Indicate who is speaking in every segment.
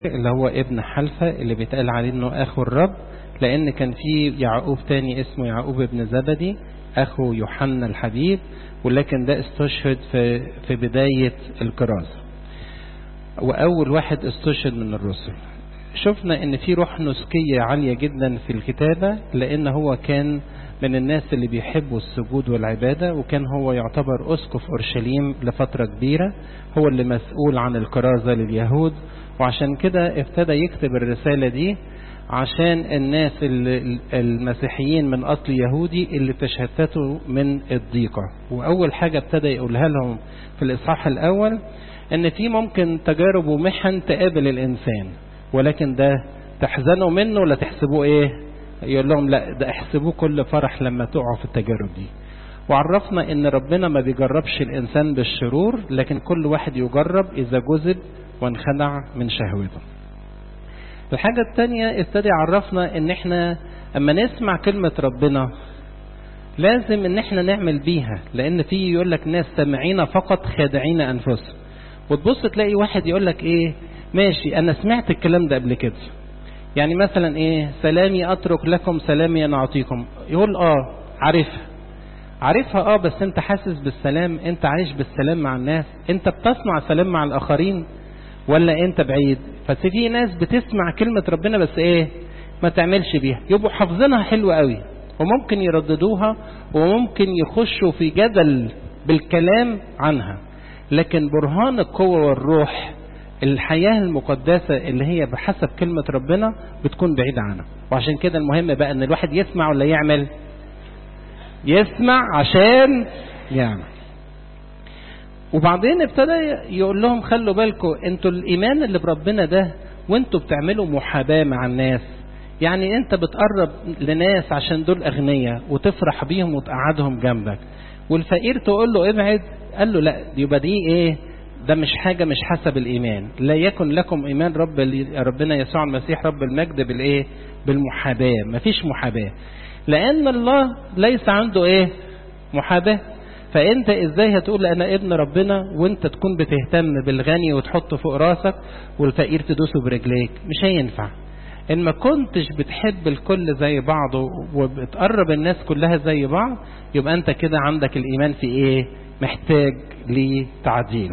Speaker 1: اللي هو ابن حلفة اللي بيتقال عليه انه اخو الرب لان كان في يعقوب تاني اسمه يعقوب ابن زبدي اخو يوحنا الحبيب ولكن ده استشهد في في بداية الكرازة واول واحد استشهد من الرسل شفنا ان في روح نسكية عالية جدا في الكتابة لان هو كان من الناس اللي بيحبوا السجود والعبادة وكان هو يعتبر أسقف أورشليم لفترة كبيرة هو اللي مسؤول عن الكرازة لليهود وعشان كده ابتدى يكتب الرسالة دي عشان الناس المسيحيين من أصل يهودي اللي تشتتوا من الضيقة وأول حاجة ابتدى يقولها لهم في الإصحاح الأول إن في ممكن تجارب ومحن تقابل الإنسان ولكن ده تحزنوا منه ولا تحسبوه إيه يقول لهم لا ده احسبوه كل فرح لما تقعوا في التجارب دي وعرفنا ان ربنا ما بيجربش الانسان بالشرور لكن كل واحد يجرب اذا جذب وانخدع من شهوته الحاجة التانية ابتدى عرفنا ان احنا اما نسمع كلمة ربنا لازم ان احنا نعمل بيها لان في يقول لك ناس سامعين فقط خادعين انفسهم وتبص تلاقي واحد يقول لك ايه ماشي انا سمعت الكلام ده قبل كده يعني مثلا ايه سلامي اترك لكم سلامي انا اعطيكم يقول اه عارفها عارفها اه بس انت حاسس بالسلام انت عايش بالسلام مع الناس انت بتصنع سلام مع الاخرين ولا انت بعيد ففي ناس بتسمع كلمة ربنا بس ايه ما تعملش بيها يبقوا حافظينها حلوة قوي وممكن يرددوها وممكن يخشوا في جدل بالكلام عنها لكن برهان القوة والروح الحياة المقدسة اللي هي بحسب كلمة ربنا بتكون بعيدة عنها وعشان كده المهم بقى ان الواحد يسمع ولا يعمل يسمع عشان يعمل وبعدين ابتدى يقول لهم خلوا بالكم انتوا الايمان اللي بربنا ده وانتوا بتعملوا محاباة مع الناس يعني انت بتقرب لناس عشان دول اغنياء وتفرح بيهم وتقعدهم جنبك والفقير تقول له ابعد قال له لا يبقى دي ايه ده مش حاجة مش حسب الإيمان لا يكن لكم إيمان رب ربنا يسوع المسيح رب المجد بالإيه بالمحاباة مفيش محاباة لأن الله ليس عنده إيه محاباة فأنت إزاي هتقول أنا ابن ربنا وأنت تكون بتهتم بالغني وتحطه فوق راسك والفقير تدوسه برجليك مش هينفع إن ما كنتش بتحب الكل زي بعضه وبتقرب الناس كلها زي بعض يبقى أنت كده عندك الإيمان في إيه محتاج لتعديل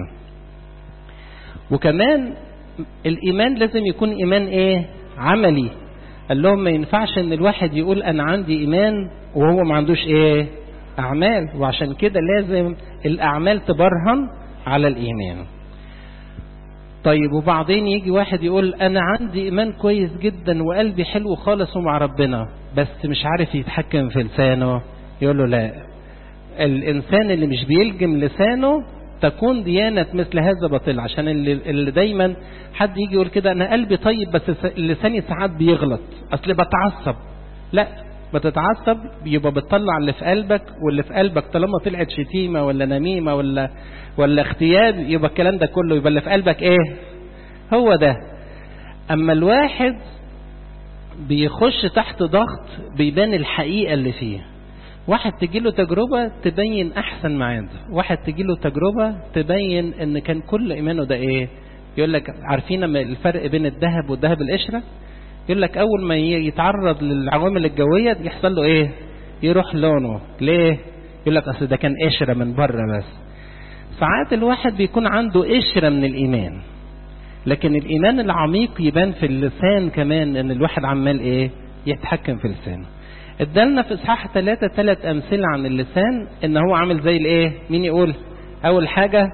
Speaker 1: وكمان الإيمان لازم يكون إيمان إيه عملي قال لهم ما ينفعش ان الواحد يقول انا عندي ايمان وهو ما عندوش ايه اعمال وعشان كده لازم الاعمال تبرهن على الايمان طيب وبعدين يجي واحد يقول انا عندي ايمان كويس جدا وقلبي حلو خالص ومع ربنا بس مش عارف يتحكم في لسانه يقول له لا الانسان اللي مش بيلجم لسانه تكون ديانة مثل هذا باطل عشان اللي, اللي دايما حد يجي يقول كده انا قلبي طيب بس لساني ساعات بيغلط اصل بتعصب لا بتتعصب يبقى بتطلع اللي في قلبك واللي في قلبك طالما طلعت شتيمة ولا نميمة ولا ولا اغتياب يبقى الكلام ده كله يبقى اللي في قلبك ايه هو ده اما الواحد بيخش تحت ضغط بيبان الحقيقة اللي فيه واحد تجي له تجربة تبين أحسن ما عنده واحد تجي له تجربة تبين إن كان كل إيمانه ده إيه يقول لك عارفين الفرق بين الذهب والذهب القشرة يقول لك أول ما يتعرض للعوامل الجوية يحصل له إيه يروح لونه ليه يقول لك أصل ده كان قشرة من بره بس ساعات الواحد بيكون عنده قشرة من الإيمان لكن الإيمان العميق يبان في اللسان كمان إن الواحد عمال إيه يتحكم في لسانه ادالنا في اصحاح ثلاثة ثلاث امثلة عن اللسان ان هو عامل زي الايه مين يقول اول حاجة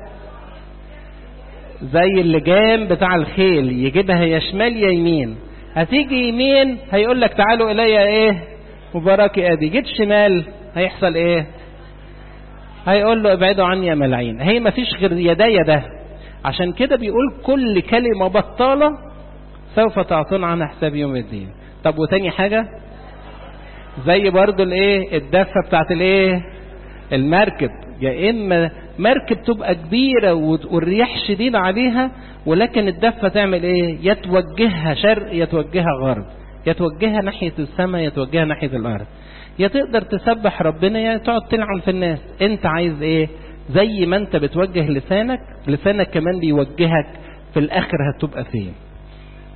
Speaker 1: زي اللجام بتاع الخيل يجيبها يا شمال يا يمين هتيجي يمين هيقول لك تعالوا الي ايه مبارك ابي جيت شمال هيحصل ايه هيقول له ابعدوا عني يا ملاعين هي ما فيش غير يدايا ده عشان كده بيقول كل كلمة بطالة سوف تعطون عنها حساب يوم الدين طب وتاني حاجة زي برضو الايه الدفه بتاعت الايه المركب يا اما مركب تبقى كبيره والرياح شديده عليها ولكن الدفه تعمل ايه يا توجهها شرق يا توجهها غرب يا توجهها ناحيه السماء يا توجهها ناحيه الارض يا تقدر تسبح ربنا يا تقعد تلعن في الناس انت عايز ايه زي ما انت بتوجه لسانك لسانك كمان بيوجهك في الاخر هتبقى فين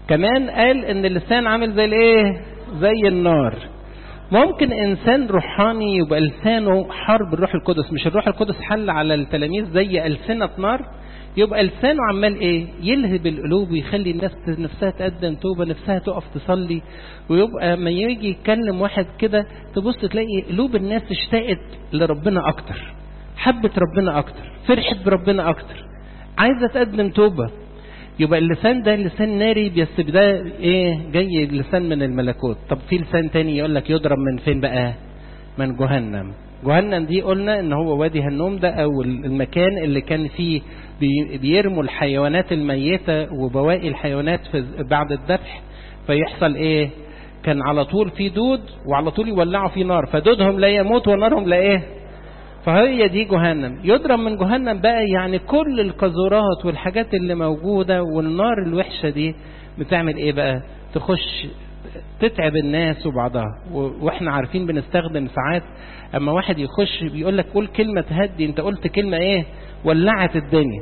Speaker 1: كمان قال ان اللسان عامل زي الايه زي النار ممكن انسان روحاني يبقى لسانه حرب الروح القدس مش الروح القدس حل على التلاميذ زي ألسنة نار يبقى لسانه عمال ايه يلهب القلوب ويخلي الناس نفسها تقدم توبه نفسها تقف تصلي ويبقى ما يجي يتكلم واحد كده تبص تلاقي قلوب الناس اشتاقت لربنا اكتر حبت ربنا اكتر فرحت بربنا اكتر عايزه تقدم توبه يبقى اللسان ده لسان ناري بس ده ايه جاي لسان من الملكوت طب في لسان تاني يقول لك يضرب من فين بقى من جهنم جهنم دي قلنا ان هو وادي هنوم ده او المكان اللي كان فيه بيرموا الحيوانات الميتة وبواقي الحيوانات في بعد الذبح فيحصل ايه كان على طول في دود وعلى طول يولعوا فيه نار فدودهم لا يموت ونارهم لا ايه فهي دي جهنم يضرب من جهنم بقى يعني كل القذورات والحاجات اللي موجودة والنار الوحشة دي بتعمل ايه بقى تخش تتعب الناس وبعضها واحنا عارفين بنستخدم ساعات اما واحد يخش بيقول لك قول كلمة تهدي انت قلت كلمة ايه ولعت الدنيا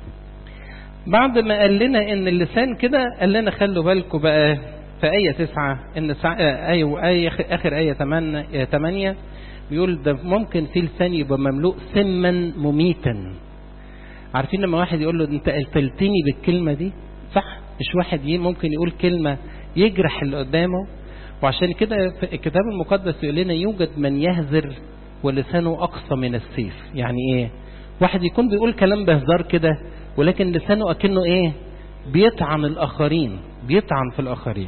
Speaker 1: بعد ما قال لنا ان اللسان كده قال لنا خلوا بالكم بقى في آية تسعة ان سع... آية, آية آخر آية 8 8 بيقول ده ممكن في لسان يبقى مملوء سما مميتا عارفين لما واحد يقول له انت قتلتني بالكلمة دي صح مش واحد ممكن يقول كلمة يجرح اللي قدامه وعشان كده في الكتاب المقدس يقول لنا يوجد من يهزر ولسانه أقصى من السيف يعني ايه واحد يكون بيقول كلام بهزار كده ولكن لسانه أكنه ايه بيطعن الآخرين بيطعن في الآخرين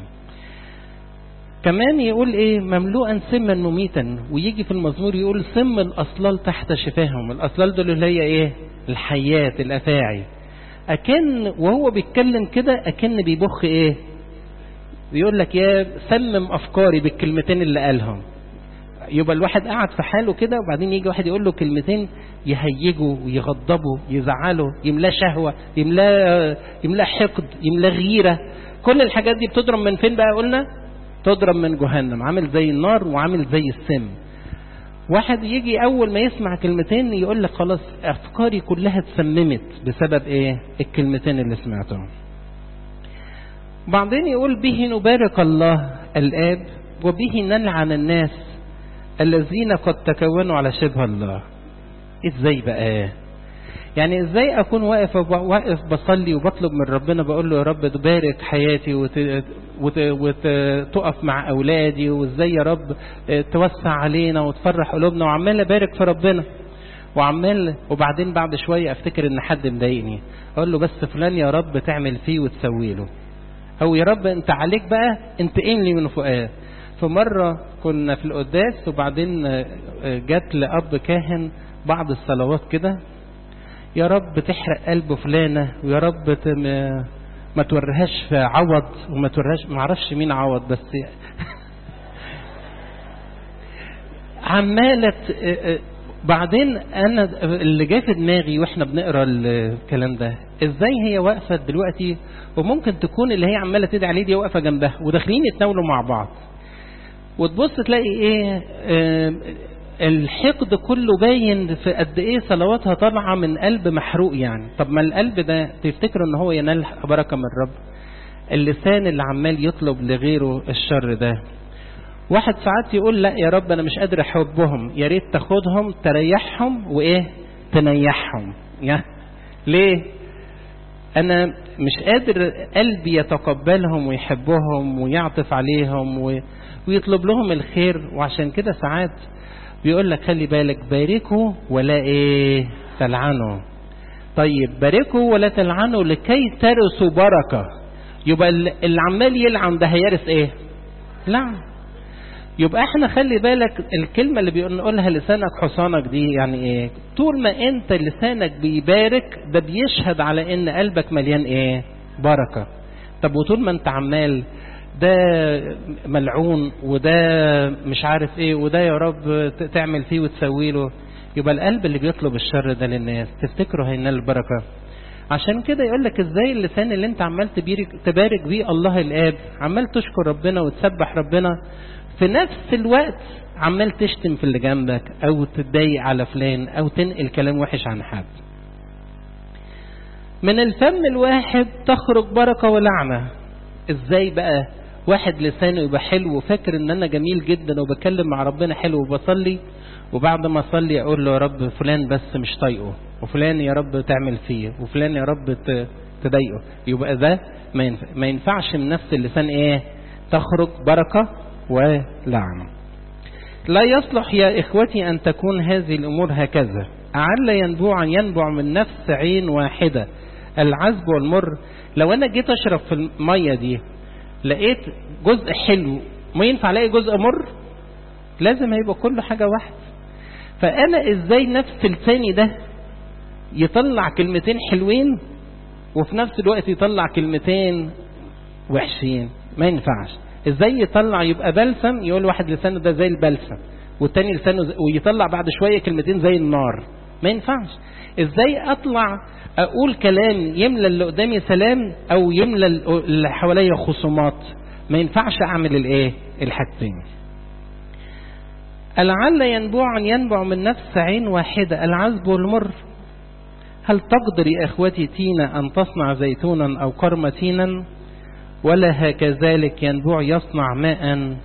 Speaker 1: كمان يقول ايه مملوءا سما مميتا ويجي في المزمور يقول سم الأصلال تحت شفاهم الأصلال دول اللي هي ايه الحيات الأفاعي أكن وهو بيتكلم كده أكن بيبخ ايه بيقول لك يا سمم أفكاري بالكلمتين اللي قالهم يبقى الواحد قاعد في حاله كده وبعدين يجي واحد يقول له كلمتين يهيجوا ويغضبوا يزعلوا يملاه شهوة يملاه يملاه حقد يملاه غيرة كل الحاجات دي بتضرب من فين بقى قلنا تضرب من جهنم عامل زي النار وعامل زي السم واحد يجي اول ما يسمع كلمتين يقول لك خلاص افكاري كلها اتسممت بسبب ايه الكلمتين اللي سمعتهم بعدين يقول به نبارك الله الاب وبه نلعن الناس الذين قد تكونوا على شبه الله ازاي بقى يعني ازاي اكون واقف واقف بصلي وبطلب من ربنا بقول له يا رب تبارك حياتي وت... وت... وتقف مع اولادي وازاي يا رب توسع علينا وتفرح قلوبنا وعمال ابارك في ربنا وعمال وبعدين بعد شويه افتكر ان حد مضايقني اقول له بس فلان يا رب تعمل فيه وتسوي له او يا رب انت عليك بقى انتقم لي من فؤاد فمره كنا في القداس وبعدين جات لاب كاهن بعض الصلوات كده يا رب تحرق قلب فلانة ويا رب ما توريهاش في عوض وما توريهاش ما اعرفش مين عوض بس عمالة بعدين انا اللي جاي في دماغي واحنا بنقرا الكلام ده ازاي هي واقفه دلوقتي وممكن تكون اللي هي عماله تدعي عليه دي واقفه جنبها وداخلين يتناولوا مع بعض وتبص تلاقي ايه اه الحقد كله باين في قد ايه صلواتها طالعه من قلب محروق يعني طب ما القلب ده تفتكروا ان هو ينال بركه من الرب اللسان اللي عمال يطلب لغيره الشر ده واحد ساعات يقول لا يا رب انا مش قادر احبهم يا ريت تاخدهم تريحهم وايه تنيحهم يعني ليه انا مش قادر قلبي يتقبلهم ويحبهم ويعطف عليهم و... ويطلب لهم الخير وعشان كده ساعات بيقول لك خلي بالك باركوا ولا ايه تلعنوا طيب باركوا ولا تلعنوا لكي ترثوا بركة يبقى اللي عمال يلعن ده هيرث ايه لعن يبقى احنا خلي بالك الكلمة اللي بنقولها لسانك حصانك دي يعني ايه طول ما انت لسانك بيبارك ده بيشهد على ان قلبك مليان ايه بركة طب وطول ما انت عمال ده ملعون وده مش عارف ايه وده يا رب تعمل فيه وتسوي له يبقى القلب اللي بيطلب الشر ده للناس تفتكروا هينال البركة عشان كده يقول لك ازاي اللسان اللي انت عمال تبارك بيه الله الاب عمال تشكر ربنا وتسبح ربنا في نفس الوقت عمال تشتم في اللي جنبك او تتضايق على فلان او تنقل كلام وحش عن حد من الفم الواحد تخرج بركة ولعنة ازاي بقى واحد لسانه يبقى حلو وفاكر ان انا جميل جدا وبكلم مع ربنا حلو وبصلي وبعد ما اصلي اقول له يا رب فلان بس مش طايقه وفلان يا رب تعمل فيه وفلان يا رب تضايقه يبقى ده ما, ينفع ما ينفعش من نفس اللسان ايه تخرج بركة ولعنة لا يصلح يا إخوتي أن تكون هذه الأمور هكذا أعل ينبوع ينبع من نفس عين واحدة العذب والمر لو أنا جيت أشرب في المية دي لقيت جزء حلو ما ينفع الاقي جزء مر لازم هيبقى كل حاجة واحدة فأنا إزاي نفس لساني ده يطلع كلمتين حلوين وفي نفس الوقت يطلع كلمتين وحشين ما ينفعش ازاي يطلع يبقى بلسم يقول واحد لسانه ده زي البلسم والتاني لسانه زي ويطلع بعد شوية كلمتين زي النار ما ينفعش ازاي اطلع اقول كلام يملى اللي قدامي سلام او يملى اللي حواليا خصومات ما ينفعش اعمل الايه الحاجتين لعل ينبوع ينبع من نفس عين واحدة العذب والمر هل تقدر يا اخوتي تينا ان تصنع زيتونا او قرم تينا ولا هكذلك ينبوع يصنع ماء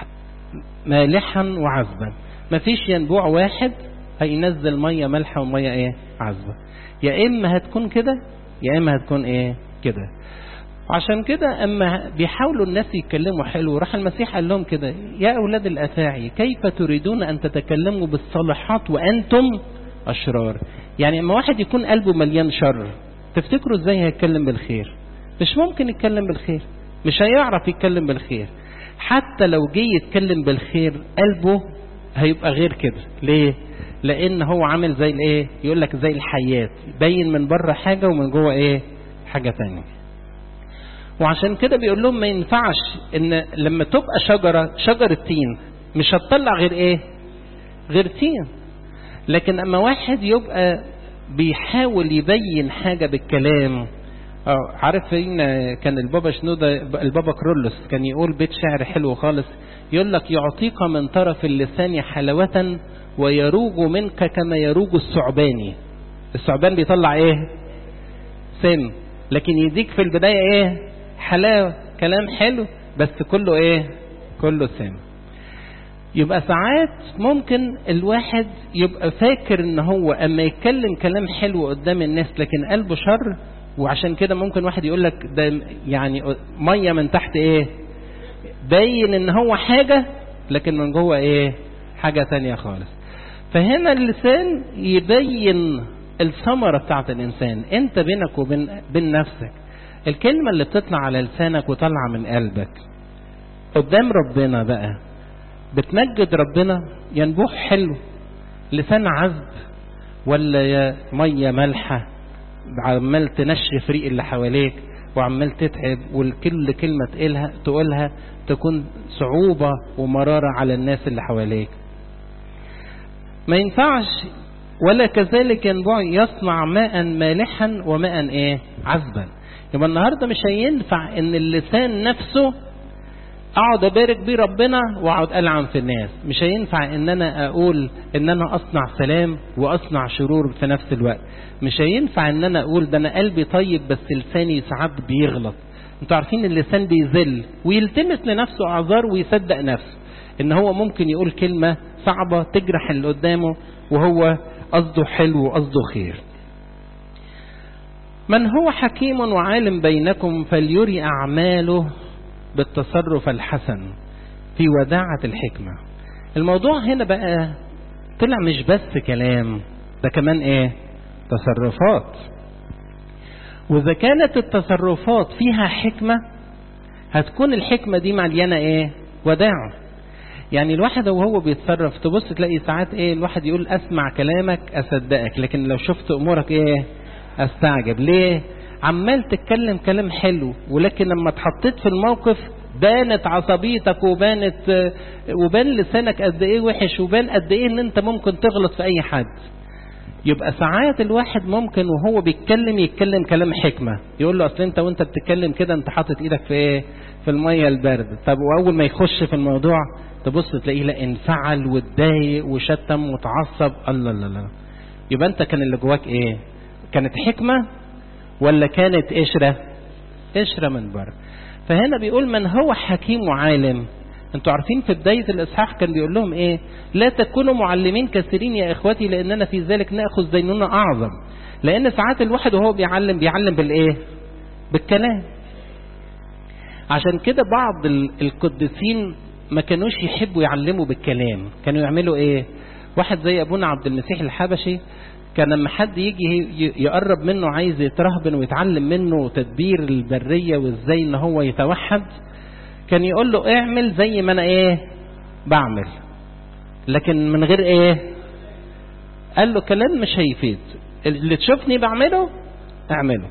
Speaker 1: مالحا وعذبا مفيش ينبوع واحد هينزل ميه مالحه وميه ايه عذبه يا اما هتكون كده يا اما هتكون ايه كده عشان كده اما بيحاولوا الناس يتكلموا حلو راح المسيح قال لهم كده يا اولاد الافاعي كيف تريدون ان تتكلموا بالصالحات وانتم اشرار يعني اما واحد يكون قلبه مليان شر تفتكروا ازاي هيتكلم بالخير مش ممكن يتكلم بالخير مش هيعرف يتكلم بالخير حتى لو جه يتكلم بالخير قلبه هيبقى غير كده ليه لان هو عامل زي الايه يقول لك زي الحيات باين من بره حاجه ومن جوه ايه حاجه تانية وعشان كده بيقول لهم ما ينفعش ان لما تبقى شجره شجره تين مش هتطلع غير ايه غير تين لكن اما واحد يبقى بيحاول يبين حاجه بالكلام اه عارف فين كان البابا شنودة البابا كرولوس كان يقول بيت شعر حلو خالص يقول لك يعطيك من طرف اللسان حلاوة ويروج منك كما يروج الثعباني الثعبان بيطلع ايه سم لكن يديك في البداية ايه حلاوة كلام حلو بس كله ايه كله سم يبقى ساعات ممكن الواحد يبقى فاكر ان هو اما يتكلم كلام حلو قدام الناس لكن قلبه شر وعشان كده ممكن واحد يقول لك ده يعني ميه من تحت ايه باين ان هو حاجه لكن من جوه ايه حاجه تانية خالص فهنا اللسان يبين الثمرة بتاعت الإنسان أنت بينك وبين بين نفسك الكلمة اللي بتطلع على لسانك وطالعة من قلبك قدام ربنا بقى بتمجد ربنا ينبوح حلو لسان عذب ولا يا مية مالحة عمال تنشف ريق اللي حواليك وعمال تتعب والكل كلمة تقولها تقولها تكون صعوبة ومرارة على الناس اللي حواليك ما ينفعش ولا كذلك ينبع يصنع ماء مالحا وماء ايه عذبا يبقى النهارده مش هينفع ان اللسان نفسه اقعد ابارك بيه ربنا واقعد العن في الناس مش هينفع ان انا اقول ان انا اصنع سلام واصنع شرور في نفس الوقت مش هينفع ان انا اقول ده انا قلبي طيب بس لساني ساعات بيغلط انتوا عارفين اللسان بيذل ويلتمس لنفسه اعذار ويصدق نفسه ان هو ممكن يقول كلمة صعبة تجرح اللي قدامه وهو قصده حلو وقصده خير من هو حكيم وعالم بينكم فليري أعماله بالتصرف الحسن في وداعة الحكمة الموضوع هنا بقى طلع مش بس كلام ده كمان ايه تصرفات واذا كانت التصرفات فيها حكمة هتكون الحكمة دي مليانة ايه وداعة يعني الواحد وهو بيتصرف تبص تلاقي ساعات ايه الواحد يقول اسمع كلامك اصدقك لكن لو شفت امورك ايه استعجب ليه عمال تتكلم كلام حلو ولكن لما اتحطيت في الموقف بانت عصبيتك وبانت وبان لسانك قد ايه وحش وبان قد ايه ان انت ممكن تغلط في اي حد يبقى ساعات الواحد ممكن وهو بيتكلم يتكلم كلام حكمة يقول له اصل انت وانت بتتكلم كده انت حاطط ايدك في ايه في المية البارده طب واول ما يخش في الموضوع تبص تلاقيه لا انفعل واتضايق وشتم وتعصب الله لا لا يبقى انت كان اللي جواك ايه كانت حكمة ولا كانت قشرة قشرة من بره فهنا بيقول من هو حكيم وعالم انتوا عارفين في بداية الإصحاح كان بيقول لهم إيه لا تكونوا معلمين كثيرين يا إخوتي لأننا في ذلك نأخذ ديننا أعظم لأن ساعات الواحد وهو بيعلم بيعلم بالإيه بالكلام عشان كده بعض القديسين ما كانوش يحبوا يعلموا بالكلام كانوا يعملوا إيه واحد زي أبونا عبد المسيح الحبشي كان لما حد يجي يقرب منه عايز يترهبن ويتعلم منه تدبير البرية وازاي ان هو يتوحد كان يقول له اعمل زي ما انا ايه بعمل لكن من غير ايه قال له كلام مش هيفيد اللي تشوفني بعمله اعمله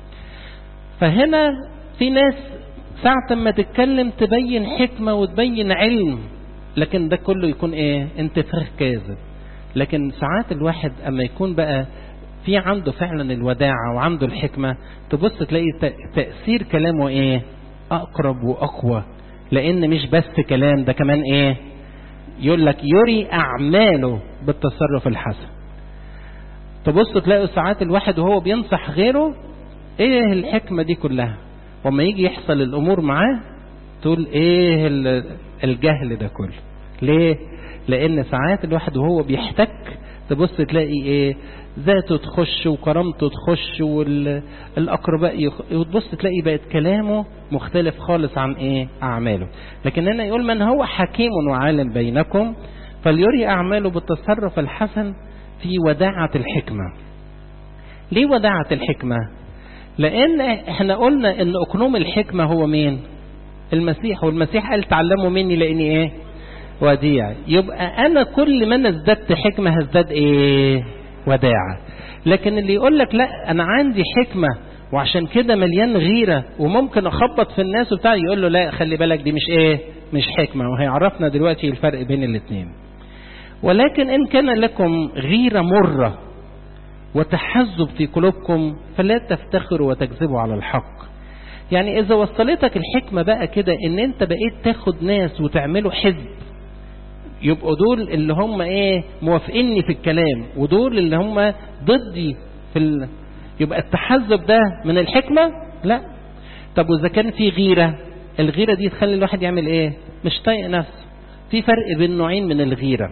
Speaker 1: فهنا في ناس ساعة ما تتكلم تبين حكمة وتبين علم لكن ده كله يكون ايه انتفاخ كاذب لكن ساعات الواحد اما يكون بقى في عنده فعلا الوداعة وعنده الحكمة تبص تلاقي تأثير كلامه ايه اقرب واقوى لان مش بس كلام ده كمان ايه يقول لك يري اعماله بالتصرف الحسن تبص تلاقي ساعات الواحد وهو بينصح غيره ايه الحكمة دي كلها وما يجي يحصل الامور معاه تقول ايه الجهل ده كله ليه لان ساعات الواحد وهو بيحتك تبص تلاقي ايه ذاته تخش وكرامته تخش والاقرباء يخ... وتبص تلاقي بقت كلامه مختلف خالص عن ايه اعماله لكن هنا يقول من هو حكيم وعالم بينكم فليري اعماله بالتصرف الحسن في وداعة الحكمة ليه وداعة الحكمة لان احنا قلنا ان اقنوم الحكمة هو مين المسيح والمسيح قال تعلموا مني لاني ايه وديع يبقى انا كل ما انا ازددت حكمة هزداد ايه وداعة لكن اللي يقول لك لا انا عندي حكمة وعشان كده مليان غيرة وممكن اخبط في الناس وبتاع يقول له لا خلي بالك دي مش ايه مش حكمة وهيعرفنا دلوقتي الفرق بين الاثنين ولكن ان كان لكم غيرة مرة وتحزب في قلوبكم فلا تفتخروا وتكذبوا على الحق يعني اذا وصلتك الحكمة بقى كده ان انت بقيت تاخد ناس وتعملوا حزب يبقوا دول اللي هم ايه موافقيني في الكلام ودول اللي هم ضدي في ال... يبقى التحزب ده من الحكمة لا طب واذا كان في غيرة الغيرة دي تخلي الواحد يعمل ايه مش طايق نفسه في فرق بين نوعين من الغيرة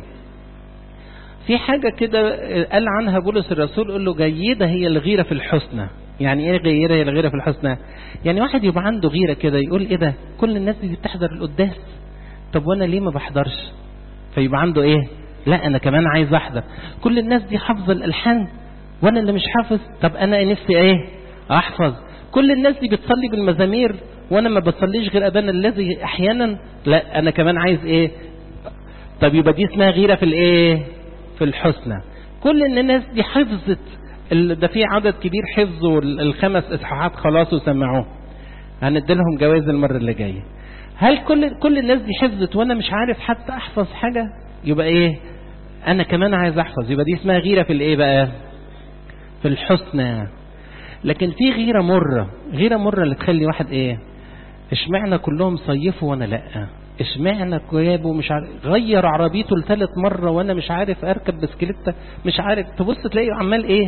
Speaker 1: في حاجة كده قال عنها بولس الرسول قال له جيدة هي الغيرة في الحسنى يعني ايه غيرة هي الغيرة في الحسنى يعني واحد يبقى عنده غيرة كده يقول ايه ده كل الناس دي بتحضر القداس طب وانا ليه ما بحضرش فيبقى عنده ايه لا انا كمان عايز احضر كل الناس دي حافظه الالحان وانا اللي مش حافظ طب انا نفسي ايه احفظ كل الناس دي بتصلي بالمزامير وانا ما بصليش غير ابانا الذي احيانا لا انا كمان عايز ايه طب يبقى دي اسمها غيره في الايه في الحسنى كل الناس دي حفظت ده في عدد كبير حفظوا الخمس اصحاحات خلاص وسمعوه هنديلهم جوائز المره اللي جايه هل كل كل الناس دي حفظت وانا مش عارف حتى احفظ حاجه يبقى ايه انا كمان عايز احفظ يبقى دي اسمها غيره في الايه بقى في الحسنى لكن في غيره مره غيره مره اللي تخلي واحد ايه اشمعنى كلهم صيفوا وانا لا اشمعنى جابوا مش عارف غير عربيته لثالث مره وانا مش عارف اركب بسكليته مش عارف تبص تلاقيه عمال ايه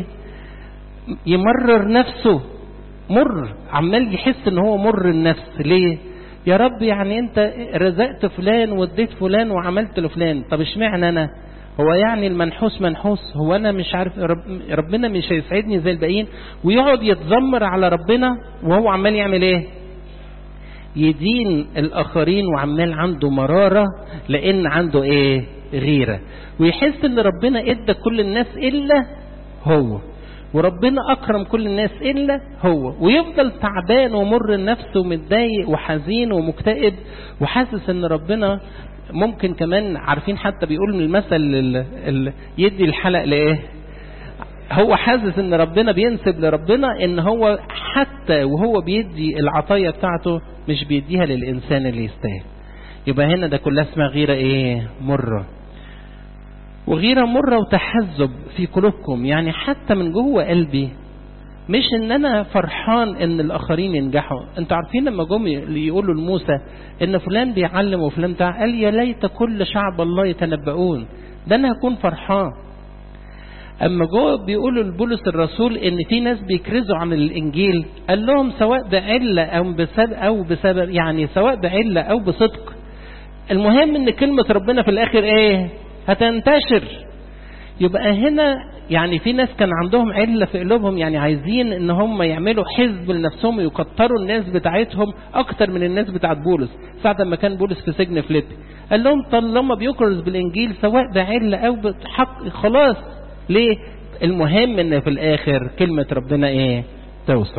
Speaker 1: يمرر نفسه مر عمال يحس ان هو مر النفس ليه يا رب يعني انت رزقت فلان واديت فلان وعملت لفلان طب اشمعنى انا هو يعني المنحوس منحوس هو انا مش عارف رب ربنا مش هيسعدني زي الباقيين ويقعد يتذمر على ربنا وهو عمال يعمل ايه يدين الاخرين وعمال عنده مرارة لان عنده ايه غيرة ويحس ان ربنا ادى كل الناس الا هو وربنا أكرم كل الناس إلا هو ويفضل تعبان ومر النفس ومتضايق وحزين ومكتئب وحاسس إن ربنا ممكن كمان عارفين حتى بيقول من المثل اللي يدي الحلق لإيه هو حاسس ان ربنا بينسب لربنا ان هو حتى وهو بيدي العطايا بتاعته مش بيديها للإنسان اللي يستاهل يبقى هنا ده كلها اسمها غيرة ايه مرة وغيرة مرة وتحزب في قلوبكم يعني حتى من جوه قلبي مش ان انا فرحان ان الاخرين ينجحوا انتوا عارفين لما جم يقولوا لموسى ان فلان بيعلم وفلان بتاع قال يا ليت كل شعب الله يتنبؤون ده انا هكون فرحان اما جوه بيقولوا لبولس الرسول ان في ناس بيكرزوا عن الانجيل قال لهم سواء بعله او بسبب او بسبب يعني سواء بعله او بصدق المهم ان كلمه ربنا في الاخر ايه هتنتشر يبقى هنا يعني في ناس كان عندهم علة في قلوبهم يعني عايزين ان هم يعملوا حزب لنفسهم ويكتروا الناس بتاعتهم اكتر من الناس بتاعت بولس ساعة ما كان بولس في سجن فليبي قال لهم طالما بيكرز بالانجيل سواء بعلة او بحق خلاص ليه المهم ان في الاخر كلمة ربنا ايه توصل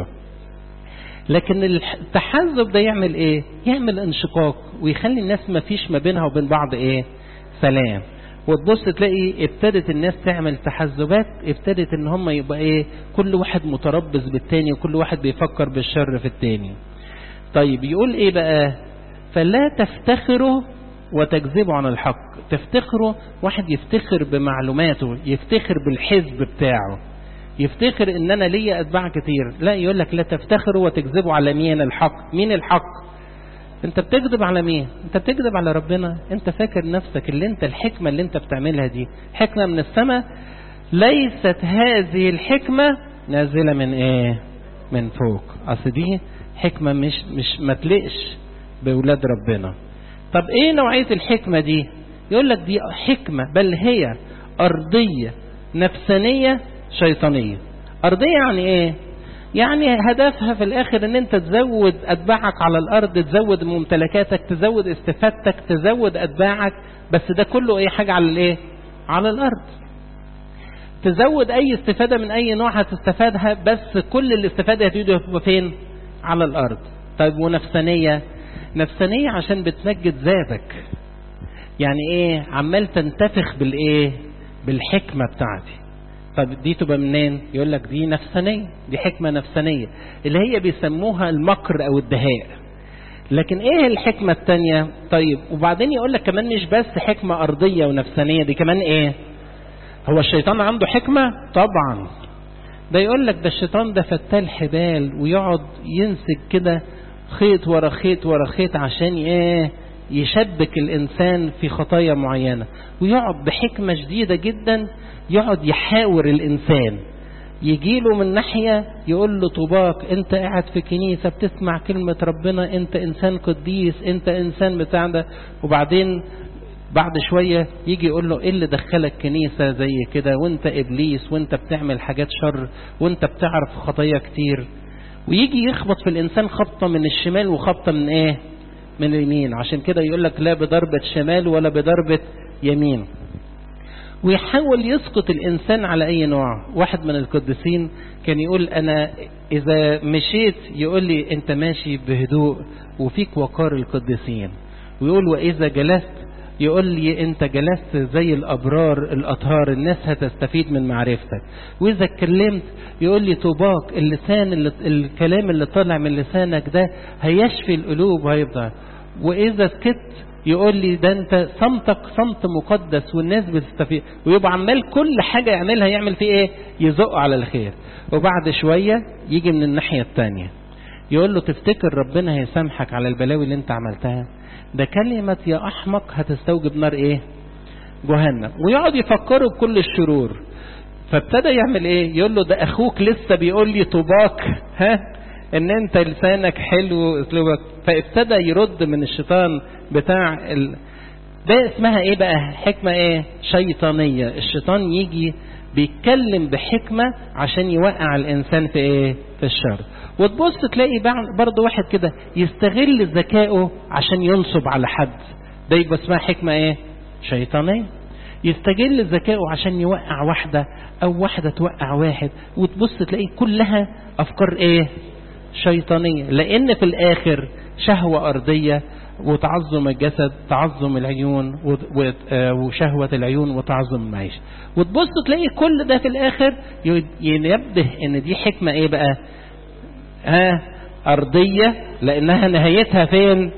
Speaker 1: لكن التحزب ده يعمل ايه يعمل انشقاق ويخلي الناس ما فيش ما بينها وبين بعض ايه سلام وتبص تلاقي ابتدت الناس تعمل تحزبات ابتدت ان هم يبقى ايه كل واحد متربص بالتاني وكل واحد بيفكر بالشر في التاني طيب يقول ايه بقى فلا تفتخروا وتكذبوا عن الحق تفتخروا واحد يفتخر بمعلوماته يفتخر بالحزب بتاعه يفتخر ان انا ليا اتباع كتير لا يقول لك لا تفتخروا وتكذبوا على مين الحق مين الحق انت بتكذب على مين انت بتكذب على ربنا انت فاكر نفسك اللي انت الحكمة اللي انت بتعملها دي حكمة من السماء ليست هذه الحكمة نازلة من ايه من فوق اصل دي حكمة مش مش ما تلقش بولاد ربنا طب ايه نوعية الحكمة دي يقول لك دي حكمة بل هي ارضية نفسانية شيطانية ارضية يعني ايه يعني هدفها في الاخر ان انت تزود اتباعك على الارض تزود ممتلكاتك تزود استفادتك تزود اتباعك بس ده كله اي حاجة على الايه على الارض تزود اي استفادة من اي نوع هتستفادها بس كل الاستفادة هتيجي فين على الارض طيب ونفسانية نفسانية عشان بتمجد ذاتك يعني ايه عمال تنتفخ بالايه بالحكمة بتاعتي طب دي تبقى منين يقول لك دي نفسانية دي حكمة نفسانية اللي هي بيسموها المكر او الدهاء لكن ايه الحكمة التانية طيب وبعدين يقول لك كمان مش بس حكمة ارضية ونفسانية دي كمان ايه هو الشيطان عنده حكمة طبعا ده يقول لك ده الشيطان ده فتال حبال ويقعد ينسج كده خيط ورا خيط ورا خيط عشان ايه يشبك الانسان في خطايا معينة ويقعد بحكمة شديدة جدا يقعد يحاور الانسان يجيله من ناحية يقول له طوباك انت قاعد في كنيسة بتسمع كلمة ربنا انت انسان قديس انت انسان بتاع ده وبعدين بعد شوية يجي يقول له ايه اللي دخلك كنيسة زي كده وانت ابليس وانت بتعمل حاجات شر وانت بتعرف خطايا كتير ويجي يخبط في الانسان خبطة من الشمال وخبطة من ايه من اليمين عشان كده يقول لك لا بضربة شمال ولا بضربة يمين ويحاول يسقط الإنسان على أي نوع واحد من القديسين كان يقول أنا إذا مشيت يقول لي أنت ماشي بهدوء وفيك وقار القديسين ويقول وإذا جلست يقول لي أنت جلست زي الأبرار الأطهار الناس هتستفيد من معرفتك وإذا اتكلمت يقول لي طوباك اللسان اللي الكلام اللي طالع من لسانك ده هيشفي القلوب وهيفضل وإذا سكت يقول لي ده انت صمتك صمت مقدس والناس بتستفيد ويبقى عمال كل حاجة يعملها يعمل فيه ايه يزق على الخير وبعد شوية يجي من الناحية التانية يقول له تفتكر ربنا هيسامحك على البلاوي اللي انت عملتها ده كلمة يا احمق هتستوجب نار ايه جهنم ويقعد يفكره بكل الشرور فابتدى يعمل ايه يقول له ده اخوك لسه بيقول لي طوباك ها ان انت لسانك حلو واسلوبك فابتدى يرد من الشيطان بتاع ال... ده اسمها ايه بقى حكمة ايه شيطانية الشيطان يجي بيتكلم بحكمة عشان يوقع الانسان في ايه في الشر وتبص تلاقي برضه واحد كده يستغل ذكائه عشان ينصب على حد ده يبقى اسمها حكمة ايه شيطانية يستغل ذكائه عشان يوقع واحدة او واحدة توقع واحد وتبص تلاقي كلها افكار ايه شيطانية لان في الاخر شهوة ارضية وتعظم الجسد تعظم العيون وشهوة العيون وتعظم المعيشة وتبص تلاقي كل ده في الاخر ينبه ان دي حكمة ايه بقى ها ارضية لانها نهايتها فين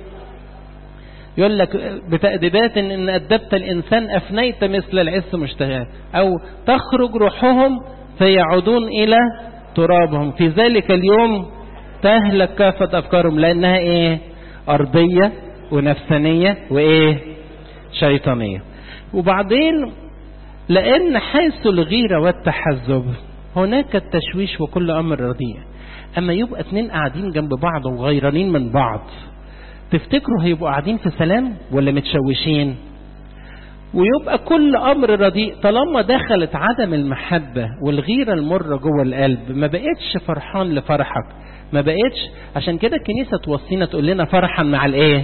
Speaker 1: يقول لك بتأديبات ان أدبت الإنسان أفنيت مثل العس مشتهى أو تخرج روحهم فيعودون إلى ترابهم في ذلك اليوم تهلك كافة أفكارهم لأنها إيه أرضية ونفسانية وإيه شيطانية وبعدين لأن حيث الغيرة والتحزب هناك التشويش وكل أمر رديء أما يبقى اتنين قاعدين جنب بعض وغيرانين من بعض تفتكروا هيبقوا قاعدين في سلام ولا متشوشين ويبقى كل أمر رديء طالما دخلت عدم المحبة والغيرة المرة جوه القلب ما بقتش فرحان لفرحك ما بقتش عشان كده الكنيسة توصينا تقول لنا فرحا مع الايه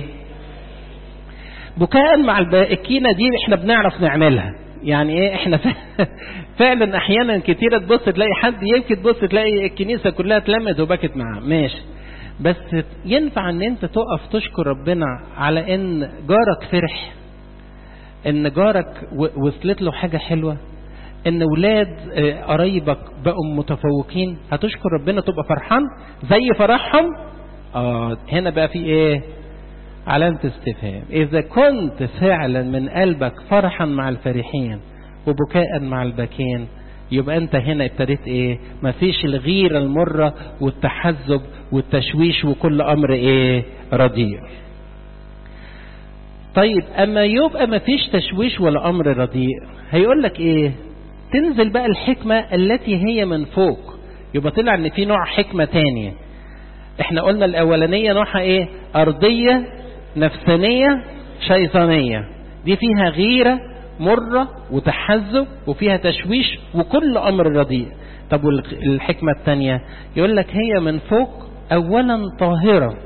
Speaker 1: بكاء مع الكينة دي احنا بنعرف نعملها يعني ايه احنا فعلا احيانا كتيرة تبص تلاقي حد يبكي تبص تلاقي الكنيسة كلها اتلمت وبكت معاه ماشي بس ينفع ان انت تقف تشكر ربنا على ان جارك فرح ان جارك وصلت له حاجة حلوة ان ولاد قرايبك بقوا متفوقين هتشكر ربنا تبقى فرحان زي فرحهم اه هنا بقى في ايه علامة استفهام إذا كنت فعلا من قلبك فرحا مع الفرحين وبكاء مع الباكين يبقى أنت هنا ابتديت إيه مفيش الغيرة المرة والتحزب والتشويش وكل أمر إيه رديء طيب أما يبقى مفيش تشويش ولا أمر رديء هيقول لك إيه تنزل بقى الحكمة التي هي من فوق يبقى طلع ان في نوع حكمة تانية احنا قلنا الاولانية نوعها ايه ارضية نفسانية شيطانية دي فيها غيرة مرة وتحزب وفيها تشويش وكل أمر رديء طب والحكمة الثانية يقول لك هي من فوق أولا طاهرة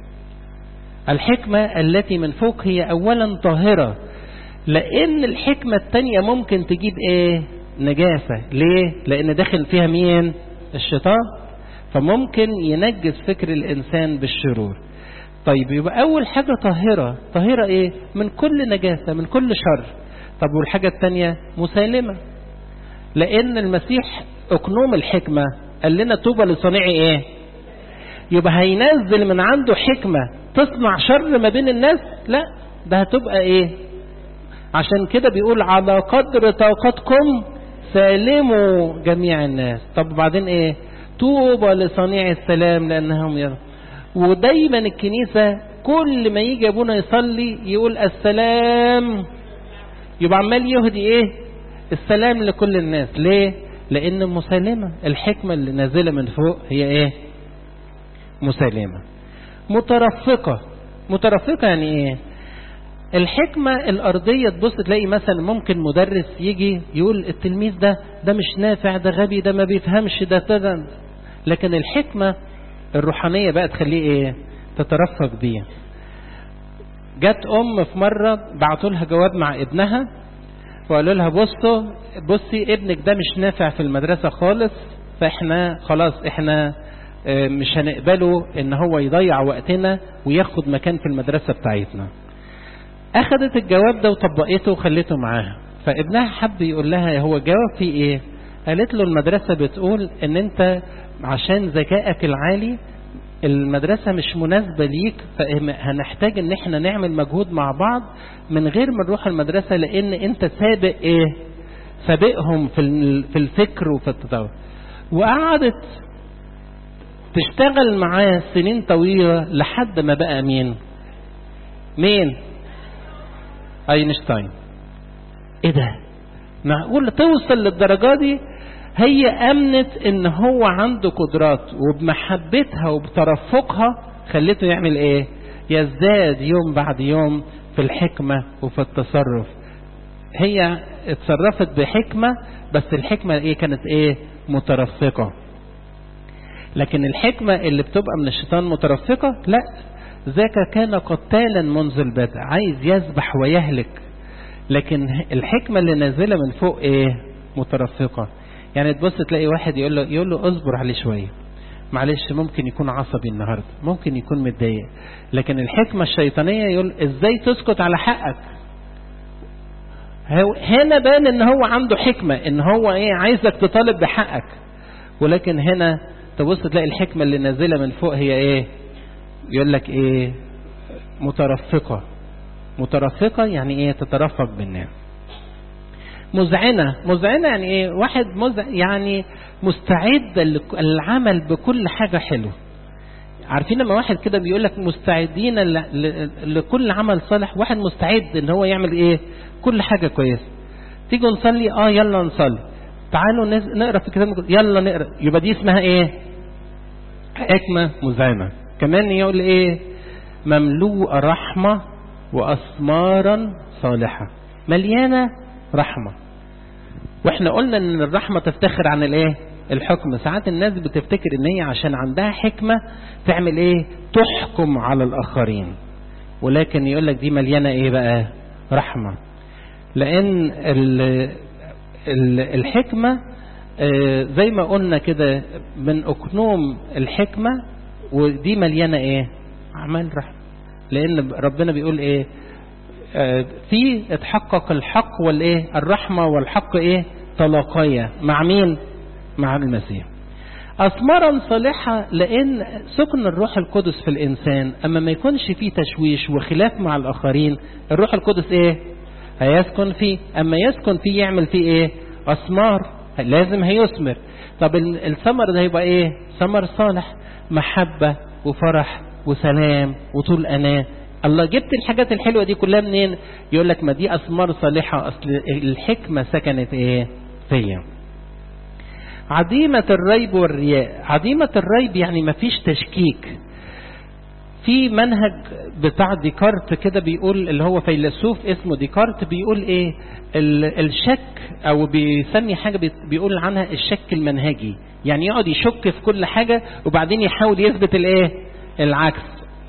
Speaker 1: الحكمة التي من فوق هي أولا طاهرة لأن الحكمة الثانية ممكن تجيب إيه نجاسة ليه لأن داخل فيها مين الشيطان فممكن ينجس فكر الإنسان بالشرور طيب يبقى أول حاجة طاهرة طاهرة إيه من كل نجاسة من كل شر طب والحاجة الثانية مسالمة لأن المسيح أقنوم الحكمة قال لنا طوبى لصنيعي إيه يبقى هينزل من عنده حكمة تصنع شر ما بين الناس لا ده هتبقى إيه عشان كده بيقول على قدر طاقتكم سالموا جميع الناس طب بعدين إيه طوبى لصنيع السلام لأنهم يرى ودايما الكنيسة كل ما يجي ابونا يصلي يقول السلام يبقى عمال يهدي ايه السلام لكل الناس ليه لان مسالمة الحكمة اللي نازلة من فوق هي ايه مسالمة مترفقة مترفقة يعني ايه الحكمة الأرضية تبص تلاقي مثلا ممكن مدرس يجي يقول التلميذ ده ده مش نافع ده غبي ده ما بيفهمش ده ده لكن الحكمة الروحانية بقى تخليه ايه تترفق بيه جت ام في مرة بعتوا لها جواب مع ابنها وقالوا لها بصوا بصي ابنك ده مش نافع في المدرسة خالص فاحنا خلاص احنا مش هنقبله ان هو يضيع وقتنا وياخد مكان في المدرسة بتاعتنا اخدت الجواب ده وطبقته وخليته معاها فابنها حب يقول لها هو جواب فيه ايه قالت له المدرسة بتقول ان انت عشان ذكائك العالي المدرسة مش مناسبة ليك فهنحتاج ان احنا نعمل مجهود مع بعض من غير ما نروح المدرسة لان انت سابق ايه سابقهم في في الفكر وفي التطور وقعدت تشتغل معاه سنين طويلة لحد ما بقى مين مين اينشتاين ايه ده معقول توصل للدرجة دي هي امنت ان هو عنده قدرات وبمحبتها وبترفقها خلته يعمل ايه يزداد يوم بعد يوم في الحكمة وفي التصرف هي اتصرفت بحكمة بس الحكمة ايه كانت ايه مترفقة لكن الحكمة اللي بتبقى من الشيطان مترفقة لا ذاك كان قتالا منذ البدء عايز يذبح ويهلك لكن الحكمة اللي نازلة من فوق ايه مترفقة يعني تبص تلاقي واحد يقول له يقول له اصبر عليه شويه معلش ممكن يكون عصبي النهارده ممكن يكون متضايق لكن الحكمه الشيطانيه يقول ازاي تسكت على حقك هنا بان ان هو عنده حكمه ان هو ايه عايزك تطالب بحقك ولكن هنا تبص تلاقي الحكمه اللي نازله من فوق هي ايه يقول لك ايه مترفقه مترفقه يعني ايه تترفق بالناس مذعنة مذعنة يعني ايه واحد مزع يعني مستعد للعمل بكل حاجة حلوة عارفين لما واحد كده بيقول لك مستعدين لكل عمل صالح واحد مستعد ان هو يعمل ايه كل حاجة كويسة تيجوا نصلي اه يلا نصلي تعالوا نقرا في الكتاب يلا نقرا يبقى دي اسمها ايه حكمه مزعمه كمان يقول ايه مملوءه رحمه واسمارا صالحه مليانه رحمه واحنا قلنا ان الرحمه تفتخر عن الايه الحكم ساعات الناس بتفتكر ان هي عشان عندها حكمه تعمل ايه تحكم على الاخرين ولكن يقول لك دي مليانه ايه بقى رحمه لان ال ال الحكمه زي ما قلنا كده من اكنوم الحكمه ودي مليانه ايه اعمال رحمه لان ربنا بيقول ايه في اتحقق الحق والايه الرحمه والحق ايه تلاقيا مع مين مع المسيح أثمارا صالحة لأن سكن الروح القدس في الإنسان أما ما يكونش فيه تشويش وخلاف مع الآخرين الروح القدس إيه هيسكن فيه أما يسكن فيه يعمل فيه إيه أثمار لازم هيثمر طب الثمر ده هيبقى إيه ثمر صالح محبة وفرح وسلام وطول أناه الله جبت الحاجات الحلوة دي كلها منين يقول لك ما دي أثمار صالحة أصل الحكمة سكنت إيه فيا عديمة الريب والرياء عديمة الريب يعني ما فيش تشكيك في منهج بتاع ديكارت كده بيقول اللي هو فيلسوف اسمه ديكارت بيقول ايه الشك او بيسمي حاجة بيقول عنها الشك المنهجي يعني يقعد يشك في كل حاجة وبعدين يحاول يثبت الايه العكس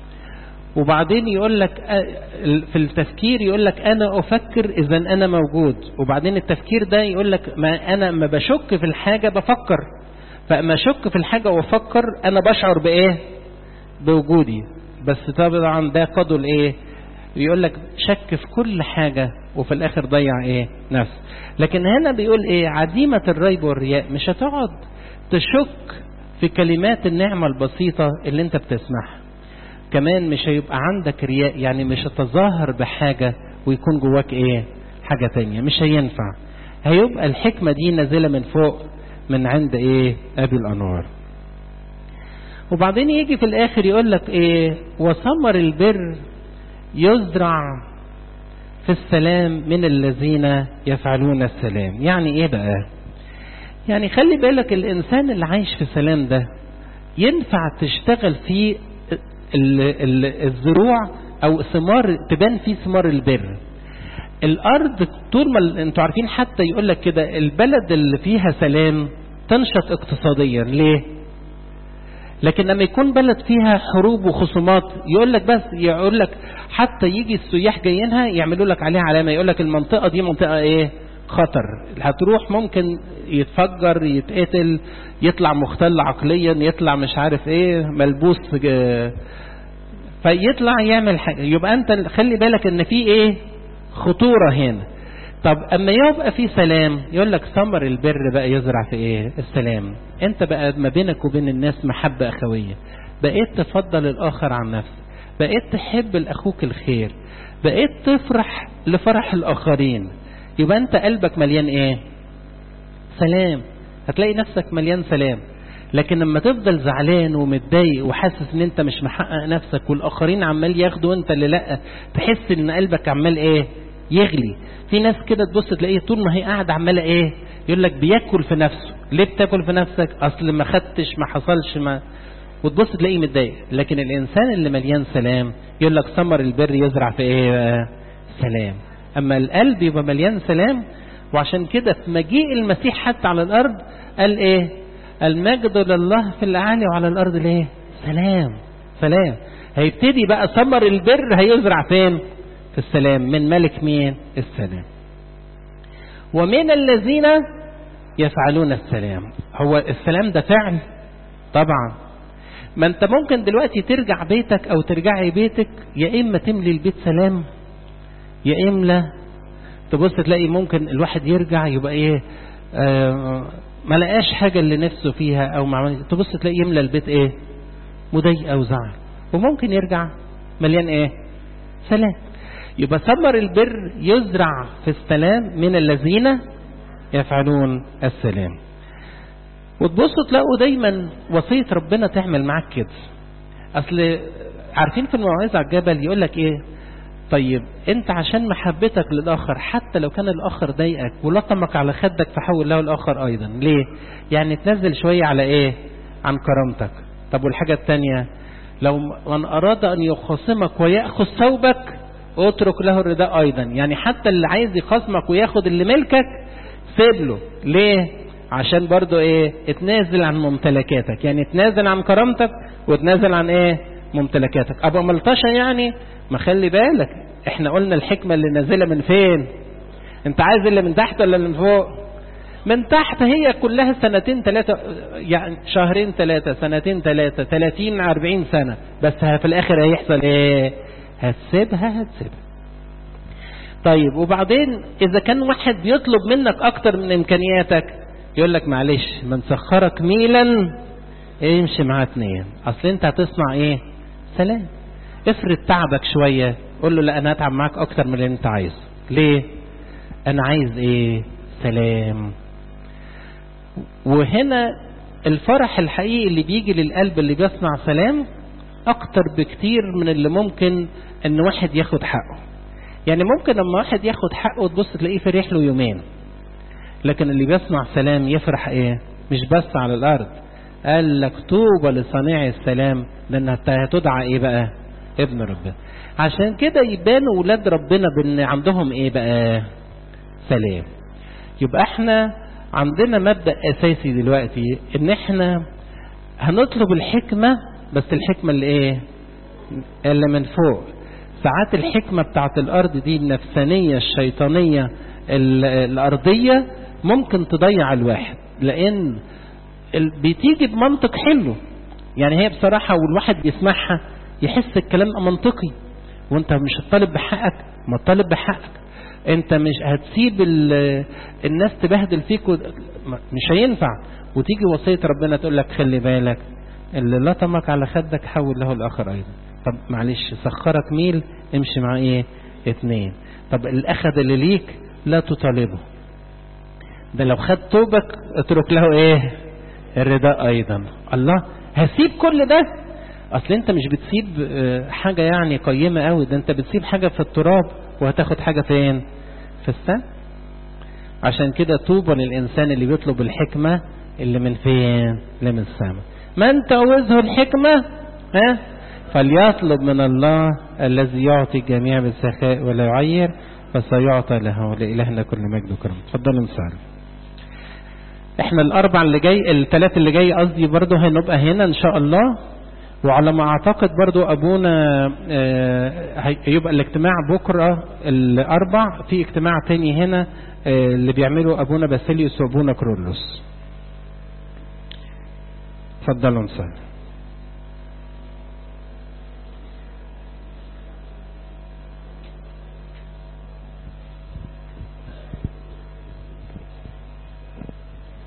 Speaker 1: وبعدين يقول لك في التفكير يقول لك انا افكر اذا انا موجود وبعدين التفكير ده يقول لك ما انا ما بشك في الحاجه بفكر فاما اشك في الحاجه وافكر انا بشعر بايه بوجودي بس طبعا ده قدر ايه يقول لك شك في كل حاجه وفي الاخر ضيع ايه نفس لكن هنا بيقول ايه عديمه الريب والرياء مش هتقعد تشك في كلمات النعمه البسيطه اللي انت بتسمعها كمان مش هيبقى عندك رياء يعني مش هتظاهر بحاجة ويكون جواك ايه حاجة تانية مش هينفع هيبقى الحكمة دي نازلة من فوق من عند ايه ابي الانوار وبعدين يجي في الاخر يقول لك ايه وثمر البر يزرع في السلام من الذين يفعلون السلام يعني ايه بقى يعني خلي بالك الانسان اللي عايش في سلام ده ينفع تشتغل فيه الزروع او ثمار تبان فيه ثمار البر الارض طول ما انتوا عارفين حتى يقول لك كده البلد اللي فيها سلام تنشط اقتصاديا ليه لكن لما يكون بلد فيها حروب وخصومات يقول لك بس يقول لك حتى يجي السياح جايينها يعملوا لك عليها علامه يقول لك المنطقه دي منطقه ايه خطر هتروح ممكن يتفجر يتقتل يطلع مختل عقليا يطلع مش عارف ايه ملبوس فيطلع يعمل حاجه يبقى انت خلي بالك ان في ايه خطوره هنا طب اما يبقى في سلام يقول لك ثمر البر بقى يزرع في ايه السلام انت بقى ما بينك وبين الناس محبه اخويه بقيت تفضل الاخر عن نفسك بقيت تحب لاخوك الخير بقيت تفرح لفرح الاخرين يبقى انت قلبك مليان ايه سلام هتلاقي نفسك مليان سلام لكن لما تفضل زعلان ومتضايق وحاسس ان انت مش محقق نفسك والاخرين عمال ياخدوا وانت اللي لا تحس ان قلبك عمال ايه يغلي في ناس كده تبص تلاقيه طول ما هي قاعده عماله ايه يقول لك بياكل في نفسه ليه بتاكل في نفسك اصل ما خدتش ما حصلش ما وتبص تلاقيه متضايق لكن الانسان اللي مليان سلام يقول لك ثمر البر يزرع في ايه سلام اما القلب يبقى مليان سلام وعشان كده في مجيء المسيح حتى على الارض قال ايه المجد لله في الاعالي وعلى الارض ليه سلام سلام هيبتدي بقى ثمر البر هيزرع فين في السلام من ملك مين السلام ومن الذين يفعلون السلام هو السلام ده فعل طبعا ما انت ممكن دلوقتي ترجع بيتك او ترجعي بيتك يا اما تملي البيت سلام يا اما تبص تلاقي ممكن الواحد يرجع يبقى ايه آه ما لقاش حاجة اللي نفسه فيها او ما تبص تلاقي يملى البيت ايه مضايقة وزعل وممكن يرجع مليان ايه سلام يبقى ثمر البر يزرع في السلام من الذين يفعلون السلام وتبصوا تلاقوا دايما وصية ربنا تعمل معاك كده اصل عارفين في الموعظة على الجبل يقول لك ايه طيب انت عشان محبتك للاخر حتى لو كان الاخر ضايقك ولطمك على خدك فحول له الاخر ايضا ليه يعني تنزل شوية على ايه عن كرامتك طب والحاجة التانية لو من اراد ان يخاصمك ويأخذ ثوبك اترك له الرداء ايضا يعني حتى اللي عايز يخاصمك وياخد اللي ملكك سيب له ليه عشان برضو ايه اتنازل عن ممتلكاتك يعني اتنازل عن كرامتك وتنازل عن ايه ممتلكاتك ابقى ملطشة يعني ما خلي بالك احنا قلنا الحكمة اللي نازلة من فين انت عايز اللي من تحت ولا من فوق من تحت هي كلها سنتين ثلاثة يعني شهرين ثلاثة سنتين ثلاثة ثلاثين أربعين سنة بس في الآخر هيحصل إيه هتسيبها هتسيبها طيب وبعدين إذا كان واحد يطلب منك أكتر من إمكانياتك يقول لك معلش من سخرك ميلا امشي معاه اتنين أصل أنت هتصنع إيه سلام افرض تعبك شوية قول له لا أنا هتعب معاك أكتر من اللي أنت عايزه ليه أنا عايز إيه سلام وهنا الفرح الحقيقي اللي بيجي للقلب اللي بيصنع سلام اكتر بكتير من اللي ممكن ان واحد ياخد حقه يعني ممكن لما واحد ياخد حقه تبص تلاقيه فرح له يومين لكن اللي بيصنع سلام يفرح ايه مش بس على الارض قال لك طوبى لصانع السلام لان هتدعى ايه بقى ابن ربنا عشان كده يبانوا ولاد ربنا بان عندهم ايه بقى سلام يبقى احنا عندنا مبدأ اساسي دلوقتي ان احنا هنطلب الحكمة بس الحكمة اللي ايه اللي من فوق ساعات الحكمة بتاعت الارض دي النفسانية الشيطانية الارضية ممكن تضيع الواحد لان بتيجي بمنطق حلو يعني هي بصراحة والواحد يسمعها يحس الكلام منطقي وانت مش هتطالب بحقك ما تطالب بحقك انت مش هتسيب الناس تبهدل فيك مش هينفع وتيجي وصية ربنا تقول لك خلي بالك اللي لطمك على خدك حول له الاخر ايضا طب معلش سخرك ميل امشي مع ايه اتنين طب الاخد اللي ليك لا تطالبه ده لو خد توبك اترك له ايه الرداء ايضا الله هسيب كل ده اصل انت مش بتسيب حاجة يعني قيمة قوي ده انت بتسيب حاجة في التراب وهتاخد حاجة فين في السماء عشان كده طوبى للإنسان اللي بيطلب الحكمة اللي من فين اللي من السماء من تعوزه الحكمة ها فليطلب من الله الذي يعطي الجميع بالسخاء ولا يعير فسيعطى له لإلهنا كل مجد وكرم اتفضلوا نسأل احنا الاربع اللي جاي الثلاث اللي جاي قصدي برضه هنبقى هنا ان شاء الله وعلى ما اعتقد برضو ابونا هيبقى الاجتماع بكرة الاربع في اجتماع تاني هنا اللي بيعمله ابونا باسيليوس وابونا كرولوس اتفضلوا نصلي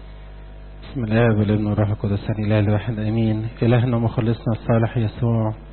Speaker 1: بسم الله والابن والروح القدس الاله الواحد امين الهنا ومخلصنا الصالح يسوع